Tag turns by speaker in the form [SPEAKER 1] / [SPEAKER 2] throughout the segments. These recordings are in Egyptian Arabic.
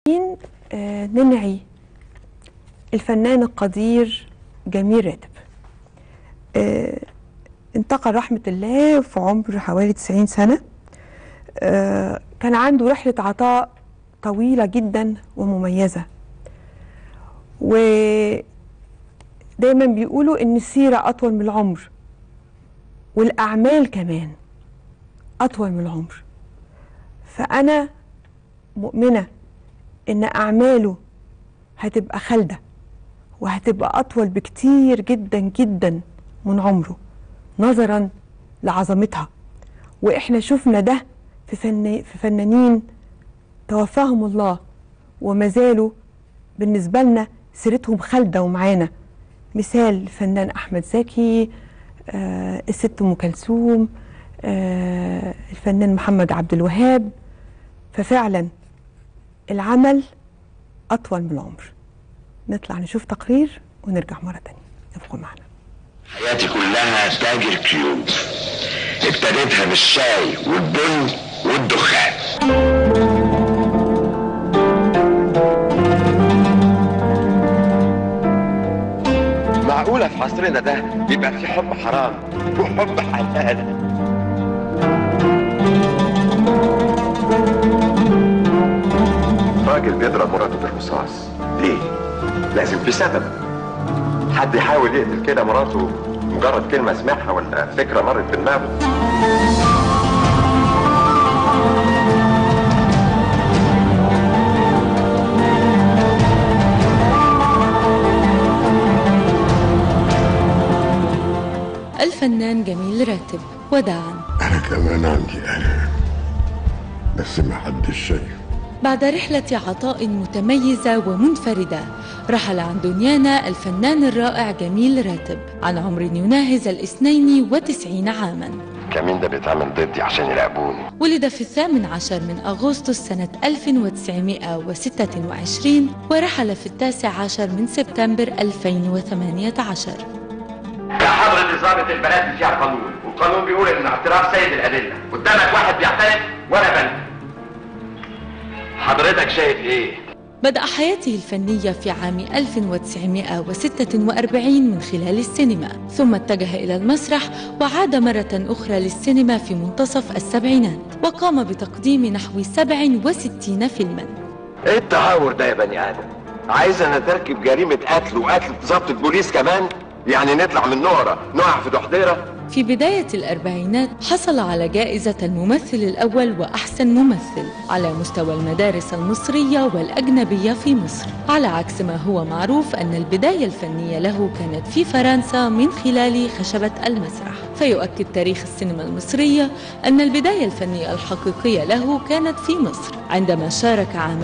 [SPEAKER 1] آه، ننعي الفنان القدير جميل راتب آه، انتقل رحمة الله في عمر حوالي 90 سنة آه، كان عنده رحلة عطاء طويلة جدا ومميزة ودايما بيقولوا ان السيرة اطول من العمر والاعمال كمان اطول من العمر فانا مؤمنة ان اعماله هتبقى خالدة وهتبقى اطول بكتير جدا جدا من عمره نظرا لعظمتها واحنا شفنا ده في فن في فنانين توفاهم الله وما زالوا بالنسبة لنا سيرتهم خالدة ومعانا مثال الفنان أحمد زكي آه الست أم كلثوم آه الفنان محمد عبد الوهاب ففعلا العمل أطول من العمر نطلع نشوف تقرير ونرجع مرة تانية ابقوا معنا
[SPEAKER 2] حياتي كلها تاجر كيوب ابتديتها بالشاي والبن والدخان
[SPEAKER 3] معقولة في عصرنا ده بيبقى في حب حرام وحب حلال راجل بيضرب مراته بالرصاص ليه؟ لازم في سبب حد يحاول يقتل كده مراته مجرد كلمة سمعها ولا فكرة مرت في دماغه
[SPEAKER 4] الفنان جميل راتب وداعا
[SPEAKER 5] أنا كمان عندي قلق بس ما حدش شايف
[SPEAKER 4] بعد رحلة عطاء متميزة ومنفردة رحل عن دنيانا الفنان الرائع جميل راتب عن عمر يناهز الاثنين وتسعين عاما
[SPEAKER 3] الكمين ده بيتعمل ضدي عشان يراقبوني
[SPEAKER 4] ولد في الثامن عشر من أغسطس سنة 1926 ورحل في التاسع عشر من سبتمبر 2018
[SPEAKER 6] يا حضرة الضابط البلد فيها قانون والقانون بيقول ان اعتراف سيد الأدلة قدامك واحد بيعترف وانا بنت حضرتك شايف ايه؟
[SPEAKER 4] بدأ حياته الفنية في عام 1946 من خلال السينما ثم اتجه إلى المسرح وعاد مرة أخرى للسينما في منتصف السبعينات وقام بتقديم نحو 67 فيلما
[SPEAKER 3] ايه التهور ده يا بني ادم عايز انا تركب جريمة قتل وقتل ضابط البوليس كمان يعني نطلع من نقرة نقع في دحضيرة
[SPEAKER 4] في بداية الأربعينات حصل على جائزة الممثل الأول وأحسن ممثل على مستوى المدارس المصرية والأجنبية في مصر على عكس ما هو معروف أن البداية الفنية له كانت في فرنسا من خلال خشبة المسرح فيؤكد تاريخ السينما المصرية أن البداية الفنية الحقيقية له كانت في مصر عندما شارك عام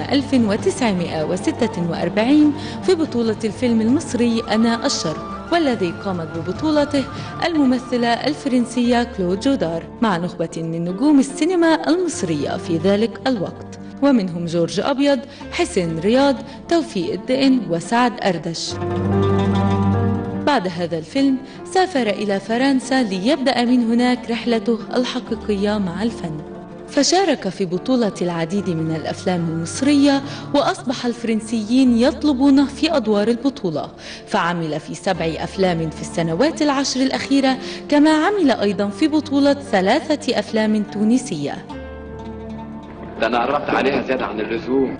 [SPEAKER 4] 1946 في بطولة الفيلم المصري أنا الشرق والذي قامت ببطولته الممثلة الفرنسية كلود جودار مع نخبة من نجوم السينما المصرية في ذلك الوقت ومنهم جورج أبيض حسين رياض توفيق الدقن وسعد أردش بعد هذا الفيلم سافر إلى فرنسا ليبدأ من هناك رحلته الحقيقية مع الفن فشارك في بطولة العديد من الأفلام المصرية وأصبح الفرنسيين يطلبونه في أدوار البطولة فعمل في سبع أفلام في السنوات العشر الأخيرة كما عمل أيضا في بطولة ثلاثة أفلام تونسية
[SPEAKER 6] ده انا قربت عليها زيادة عن اللزوم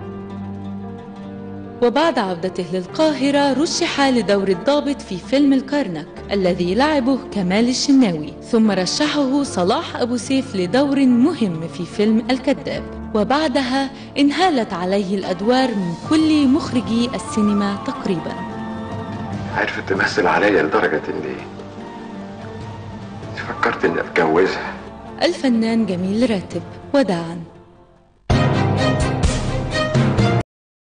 [SPEAKER 4] وبعد عودته للقاهرة رشح لدور الضابط في فيلم الكرنك الذي لعبه كمال الشناوي ثم رشحه صلاح أبو سيف لدور مهم في فيلم الكذاب وبعدها انهالت عليه الأدوار من كل مخرجي السينما تقريبا
[SPEAKER 3] عرفت تمثل عليا لدرجة اني فكرت اني اتجوزها
[SPEAKER 4] الفنان جميل راتب وداعا